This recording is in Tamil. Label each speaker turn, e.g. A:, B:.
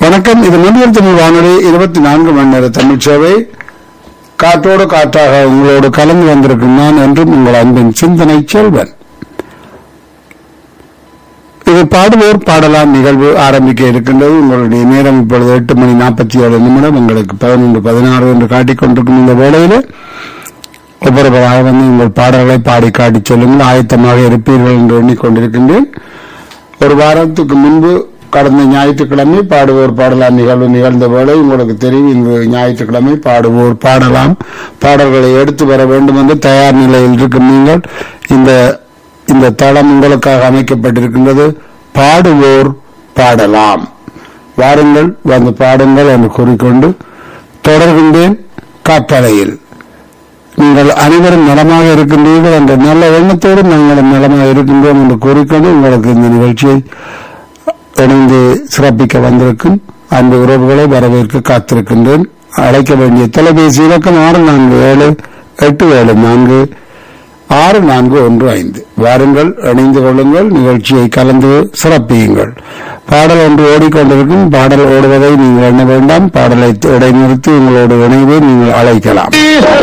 A: வணக்கம் இது மன்னியல் தமிழ் வானொலி இருபத்தி நான்கு மணி நேர தமிழ் சேவை காற்றோடு காற்றாக உங்களோடு கலந்து வந்திருக்கும் நான் என்றும் உங்கள் அன்பின் சிந்தனை செல்வன் இது பாடுவோர் பாடலாம் நிகழ்வு ஆரம்பிக்க இருக்கின்றது உங்களுடைய நேரம் இப்பொழுது எட்டு மணி நாற்பத்தி ஏழு நிமிடம் உங்களுக்கு பதினொன்று பதினாறு என்று காட்டிக் கொண்டிருக்கும் இந்த வேளையில ஒவ்வொருவராக வந்து உங்கள் பாடல்களை பாடி காட்டிச் சொல்லுங்கள் ஆயத்தமாக இருப்பீர்கள் என்று எண்ணிக்கொண்டிருக்கின்றேன் ஒரு வாரத்துக்கு முன்பு கடந்த ஞாயிற்றுக்கிழமை பாடுவோர் பாடலாம் நிகழ்வு நிகழ்ந்த வேளை உங்களுக்கு தெரியும் இன்று ஞாயிற்றுக்கிழமை பாடுவோர் பாடலாம் பாடல்களை எடுத்து வர வேண்டும் என்று தயார் நிலையில் இருக்கும் நீங்கள் இந்த இந்த தளம் உங்களுக்காக அமைக்கப்பட்டிருக்கின்றது பாடுவோர் பாடலாம் வாருங்கள் வந்து பாடுங்கள் என்று கூறிக்கொண்டு தொடர்கின்றேன் காப்பலையில் நீங்கள் அனைவரும் நலமாக இருக்கின்றீர்கள் என்ற நல்ல எண்ணத்தோடு நாங்கள் நலமாக இருக்கின்றோம் என்று கூறிக்கொண்டு உங்களுக்கு இந்த நிகழ்ச்சியை இணைந்து சிறப்பிக்க வந்திருக்கும் அன்பு உறவுகளை வரவேற்க காத்திருக்கின்றேன் அழைக்க வேண்டிய தொலைபேசி இலக்கம் ஆறு நான்கு ஏழு எட்டு ஏழு நான்கு ஆறு நான்கு ஒன்று ஐந்து வாருங்கள் இணைந்து கொள்ளுங்கள் நிகழ்ச்சியை கலந்து சிறப்பியுங்கள் பாடல் ஒன்று ஓடிக்கொண்டிருக்கும் பாடல் ஓடுவதை நீங்கள் எண்ண வேண்டாம் பாடலை இடைநிறுத்தி உங்களோடு இணைவு நீங்கள் அழைக்கலாம்